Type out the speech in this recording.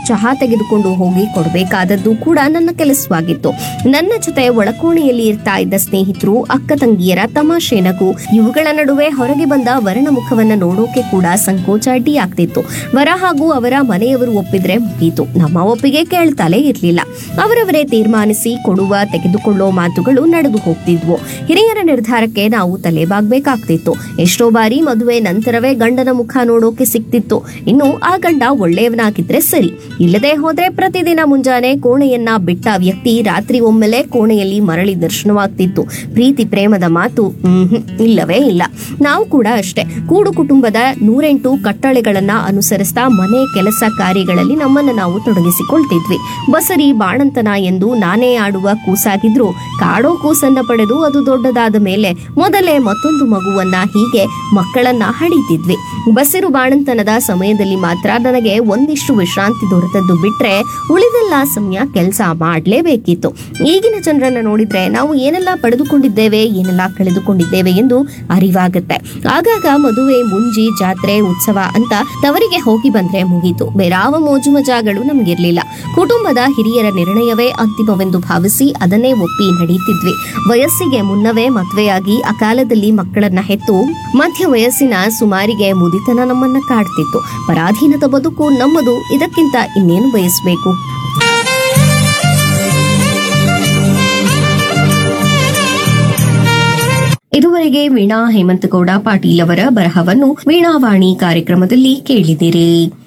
ಚಹಾ ತೆಗೆದುಕೊಂಡು ಹೋಗಿ ಕೊಡಬೇಕಾದದ್ದು ಕೂಡ ನನ್ನ ಕೆಲಸವಾಗಿತ್ತು ನನ್ನ ಜೊತೆ ಒಳಕೋಣೆಯಲ್ಲಿ ಇರ್ತಾ ಇದ್ದ ಸ್ನೇಹಿತರು ಅಕ್ಕ ತಂಗಿಯರ ತಮಾಷೆ ನಗು ಇವುಗಳ ನಡುವೆ ಹೊರಗೆ ಬಂದ ವರನ ಮುಖವನ್ನ ನೋಡೋಕೆ ಕೂಡ ಸಂಕೋಚ ಅಡ್ಡಿಯಾಗ್ತಿತ್ತು ವರ ಹಾಗೂ ಅವರ ಮನೆಯವರು ಒಪ್ಪಿದ್ರೆ ಮುಗೀತು ನಮ್ಮ ಒಪ್ಪಿಗೆ ಕೇಳ್ತಾಲೇ ಇರ್ಲಿಲ್ಲ ಅವರವರೇ ತೀರ್ಮಾನಿಸಿ ಕೊಡುವ ತೆಗೆದುಕೊಳ್ಳೋ ಮಾತುಗಳು ನಡೆದು ಹೋಗ್ತಿದ್ವು ಹಿರಿಯರ ನಿರ್ಧಾರಕ್ಕೆ ನಾವು ತಲೆಬಾಗ್ಬೇಕಾಗ್ತಿತ್ತು ಎಷ್ಟೋ ಬಾರಿ ಮದುವೆ ನಂತರವೇ ಗಂಡನ ಮುಖ ನೋಡೋಕೆ ಸಿಕ್ತಿತ್ತು ಇನ್ನು ಆ ಗಂಡ ಒಳ್ಳೆಯವನಾಗಿದ್ರೆ ಸರಿ ಇಲ್ಲದೆ ಹೋದ್ರೆ ಪ್ರತಿದಿನ ಮುಂಜಾನೆ ಕೋಣೆಯನ್ನ ಬಿಟ್ಟ ವ್ಯಕ್ತಿ ರಾತ್ರಿ ಒಮ್ಮೆಲೆ ಕೋಣೆಯಲ್ಲಿ ಮರಳಿ ದರ್ಶನವಾಗ್ತಿತ್ತು ಪ್ರೀತಿ ಪ್ರೇಮದ ಮಾತು ಮ್ಹೂ, ಇಲ್ಲವೇ ಇಲ್ಲ ನಾವು ಕೂಡ ಅಷ್ಟೇ ಕೂಡು ಕುಟುಂಬದ ನೂರೆಂಟು ಕಟ್ಟಳೆಗಳನ್ನ ಅನುಸರಿಸ್ತಾ ಮನೆ ಕೆಲಸ ಕಾರ್ಯಗಳಲ್ಲಿ ನಮ್ಮನ್ನ ನಾವು ತೊಡಗಿಸಿಕೊಳ್ತಿದ್ವಿ ಬಸರಿ ಬಾಣಂತನ ಎಂದು ನಾನೇ ಆಡುವ ಕೂಸಾಗಿದ್ರು ಕಾಡೋ ಕೂಸನ್ನ ಪಡೆದು ಅದು ದೊಡ್ಡದಾದ ಮೇಲೆ ಮೊದಲೇ ಮತ್ತೊಂದು ಮಗುವನ್ನ ಹೀಗೆ ಮಕ್ಕಳನ್ನ ಹಡಿತಿದ್ವಿ ಬಸಿರು ಬಾಣಂತನದ ಸಮಯದಲ್ಲಿ ಮಾತ್ರ ನನಗೆ ಒಂದಿಷ್ಟು ವಿಶ್ರಾಂತಿ ದೊರೆತದ್ದು ಬಿಟ್ರೆ ಉಳಿದೆಲ್ಲ ಸಮಯ ಕೆಲಸ ಮಾಡಲೇಬೇಕಿತ್ತು ಈಗಿನ ಜನರನ್ನ ನೋಡಿದ್ರೆ ನಾವು ಏನೆಲ್ಲ ಪಡೆದುಕೊಂಡಿದ್ದೇವೆ ಏನೆಲ್ಲ ಕಳೆದುಕೊಂಡಿದ್ದೇವೆ ಎಂದು ಅರಿವಾಗುತ್ತೆ ಆಗಾಗ ಮದುವೆ ಮುಂಜಿ ಜಾತ್ರೆ ಉತ್ಸವ ಅಂತ ತವರಿಗೆ ಹೋಗಿ ಬಂದ್ರೆ ಮುಗೀತು ಬೇರಾವ ಮೋಜು ಮಜಾಗಳು ನಮಗಿರ್ಲಿಲ್ಲ ಕುಟುಂಬದ ಹಿರಿಯರ ನಿರ್ಣಯವೇ ಅಂತಿಮವೆಂದು ಭಾವಿಸಿ ಅದನ್ನೇ ಒಪ್ಪಿ ನಡೀತಿದ್ವಿ ವಯಸ್ಸಿಗೆ ಮುನ್ನವೇ ಮದುವೆಯಾಗಿ ಅಕಾಲದಲ್ಲಿ ಮಕ್ಕಳನ್ನ ಹೆತ್ತು ಮಧ್ಯ ವಯಸ್ಸಿನ ಸುಮಾರಿಗೆ ಮುದಿತನ ನಮ್ಮನ್ನ ಕಾಡ್ತಿತ್ತು ಪರಾಧೀನದ ಬದುಕು ನಮ್ಮದು ಇದಕ್ಕಿಂತ ಇನ್ನೇನು ಬಯಸಬೇಕು ಇದುವರೆಗೆ ವೀಣಾ ಹೇಮಂತಗೌಡ ಪಾಟೀಲ್ ಅವರ ಬರಹವನ್ನು ವೀಣಾವಾಣಿ ಕಾರ್ಯಕ್ರಮದಲ್ಲಿ ಕೇಳಿದಿರಿ